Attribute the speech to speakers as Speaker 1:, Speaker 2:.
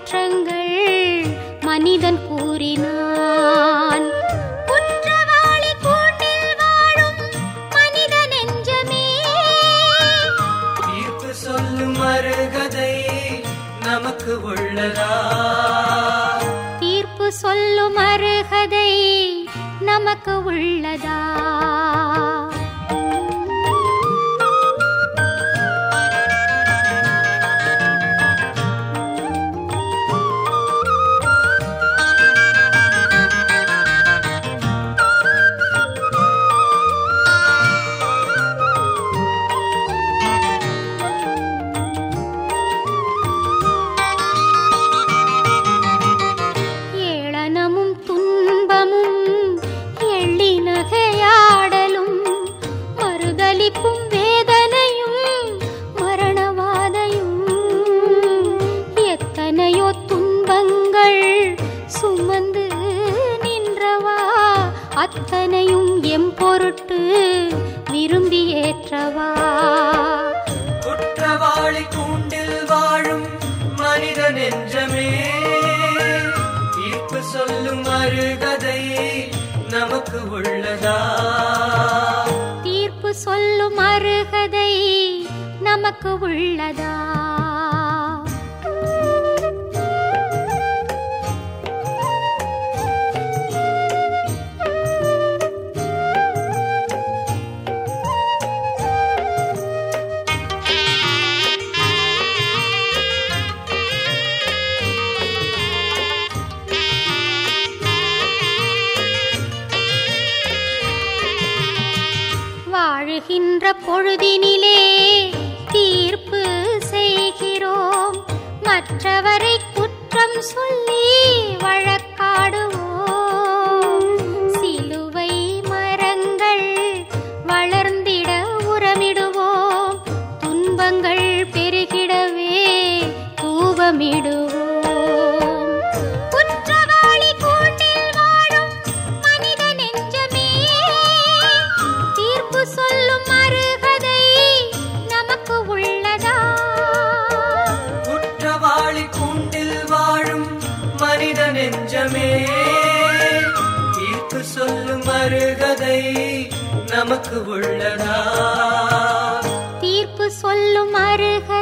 Speaker 1: குற்றங்கள் மனிதன் கூறினான் குற்றவாளி கூண்டில் வாழும் மனித நெஞ்சமே
Speaker 2: தீர்ப்பு சொல்லும் அருகதை நமக்கு உள்ளதா
Speaker 1: தீர்ப்பு சொல்லும் அருகதை நமக்கு உள்ளதா ஏளனமும் துன்பமும் எள்ளி நகையாடலும் மறுதலிப்பும் வேதனையும் மரணவாதையும் எத்தனையோ துன்பங்கள் சுமந்து நின்றவா அத்தனையும் எம் பொருட்டு விரும்பி ஏற்றவா
Speaker 2: குற்றவாளி கூண்டில் வாழும் மனித நெஞ்சமே தீர்ப்பு சொல்லும் அருகதை நமக்கு உள்ளதா
Speaker 1: தீர்ப்பு சொல்லும் அருகதை நமக்கு உள்ளதா வாழுகின்ற பொழுதினிலே தீர்ப்பு செய்கிறோம் மற்றவரை குற்றம் சொல்லி வழக்காடுவோம் சிலுவை மரங்கள் வளர்ந்திட உரமிடுவோம் துன்பங்கள் பெருகிடவே தூவமிடுவோம் குற்றவாளி கூண்டில் வாழும் மனித நெஞ்சமே தீர்ப்பு சொல்லும் அருகதை நமக்கு உள்ளதா
Speaker 2: குற்றவாளி கூண்டில் வாழும் மனித நெஞ்சமே தீர்ப்பு சொல்லும் அருகதை நமக்கு உள்ளதா
Speaker 1: தீர்ப்பு சொல்லும் அருகதை